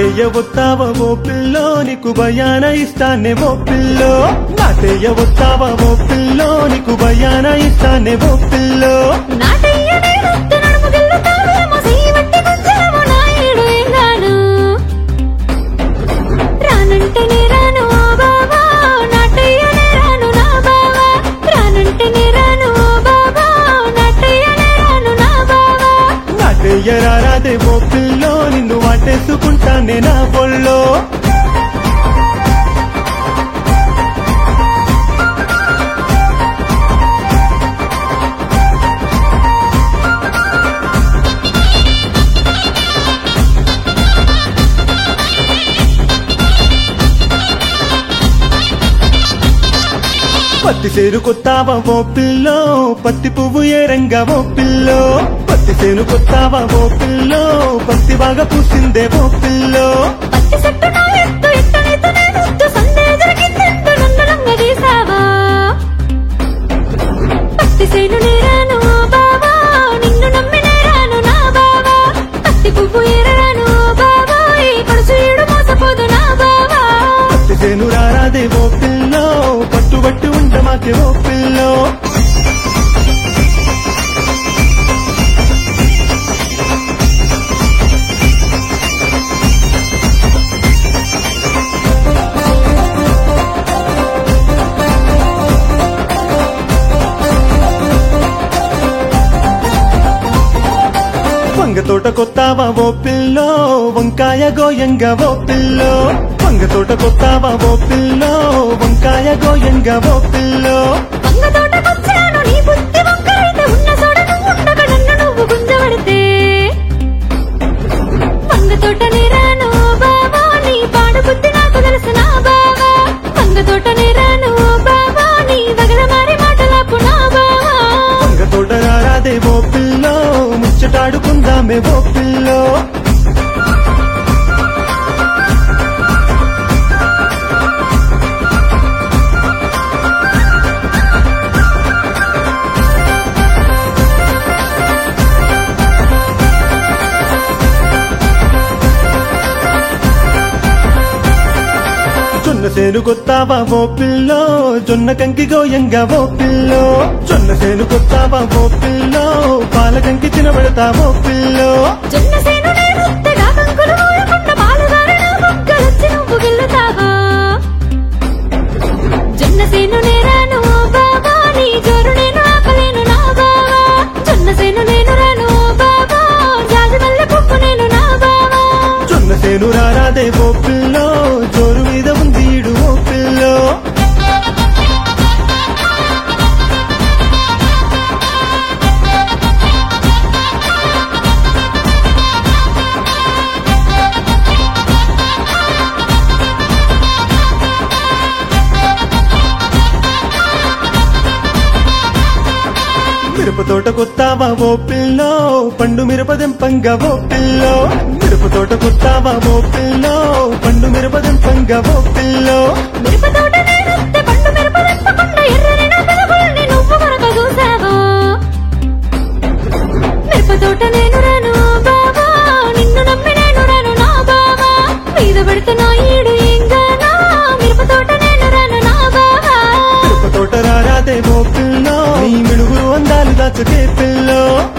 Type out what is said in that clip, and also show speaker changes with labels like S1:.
S1: నాటయ్య వస్తావా ఓ పిల్లో నీకు భయాన ఇస్తానే ఓ పిల్లో నాటయ్య వస్తావా ఓ పిల్లో నీకు భయాన ఇస్తానే ఓ పిల్లో
S2: నాటయ్య నేనొత్తే నడుము గిల్లుతావేమో, చెయ్యి పట్టి గుంజేమో నాయుడు ఏంగాను. రానంటేనే రాను ఓ బావా, నాటయ్యనే రాను నా బావా. రానంటేనే రాను ఓ బావా, నాటయ్యనే రాను నా బావా.
S1: నాటయ్య రారాదే ఓ పిల్లో నిన్ను వాటేసుకుంటానే నా బొల్లో పత్తి సేను కొత్తావా ఓ పిల్లో పత్తి పువ్వు ఏ రంగా ఓ పిల్లో పత్తి సేను కొత్తావా ఓ పిల్లో పత్తి బాగా పూసిందే ఓ పిల్లో
S2: పత్తి చెట్టు నా ఎత్తు, ఎత్తనెత్తు నేనొత్తు, సందే జరిగిందంటూ నన్ను లొంగదీశావా? పత్తి సేను నేరాను ఓ బావా, నిన్ను నమ్మి నేరాను నా బావా. పత్తి పువ్వు ఏరరాను ఓ బావా, ఈ పడుచు ఈడు మోసపోదు నా బావా.
S1: పత్తి సేను రారాదే ఓ పిల్లో పట్టుబట్టి ఉండ మాకే ఓ పిల్లో వంగ తోట కొత్తావా ఓ పిల్లో వంకాయ గోయంగా ఓ పిల్లో వంగ తోట కొత్తావా ఓ పిల్లో వంకాయ గోయంగా ఓ పిల్లో
S2: వంగ తోటకొచ్చాను, నీ బుద్ధి వంకరైతే ఉన్న చోట నువ్వు ఉండగా నన్ను నువ్వు గుంజబడితే. వంగ తోట నేరాను ఓ బావా, నీ పాడు బుద్ధి నాకు తెలుసు నా బావా. వంగ తోట నేరాను ఓ బావా, నీ వగల మారి మాటలాపు నా బావా.
S1: వంగ తోట రారాదే ఓ పిల్లో ముచ్చటాడుకుందామే ఓ పిల్లో జొన్న సేను కొత్తావా ఓ పిల్లో జొన్న కంకి గోయంగా ఓ పిల్లో జొన్న సేను కొత్తావా ఓ పిల్లో పాల కంకి తినబడతా ఓ పిల్లో
S2: జొన్న సేను నేనొత్తగా కంకులు మోయకుండా పాలుగారే నా బుగ్గలొచ్చి నువ్వు గిల్లుతావా? జొన్న సేను నేరాను ఓ బావా, నీ జోరు నేను ఆపలేను నా బావా. జొన్న సేను నేను రాను ఓ బావా, జాజి మల్లె పువ్వు నేను నా బావా.
S1: జొన్న సేను రారాదే ఓ పిల్లో జోరు మీద ఉంది ఈడు ఓ పిల్లో మిరప తోట కొత్తావా ఓ పిల్లో పండు మిరప దెంపంగా ఓ పిల్లో మిరప తోట కొత్తావా ఓ పిల్లో పండు మిరప దెంపంగా ఓ పిల్లో
S2: మిరప తోట నేనొత్తే పండు మిరప తెప్పకుండా ఎర్రని నా పెదవుల్ని నువ్వు మరొక చూసావా? మిరప తోట నేను రాను ఓ బావా, నిన్ను నమ్మి నేను రాను నా బావా. మీద పడితే నా ఈడు ఏంగానా, మిరప తోట నేను రాను నా బావా.
S1: మిరప తోట రారాదే ఓ పిల్లో నీ మిడుగురు అందాలు దాచుకే పిల్లో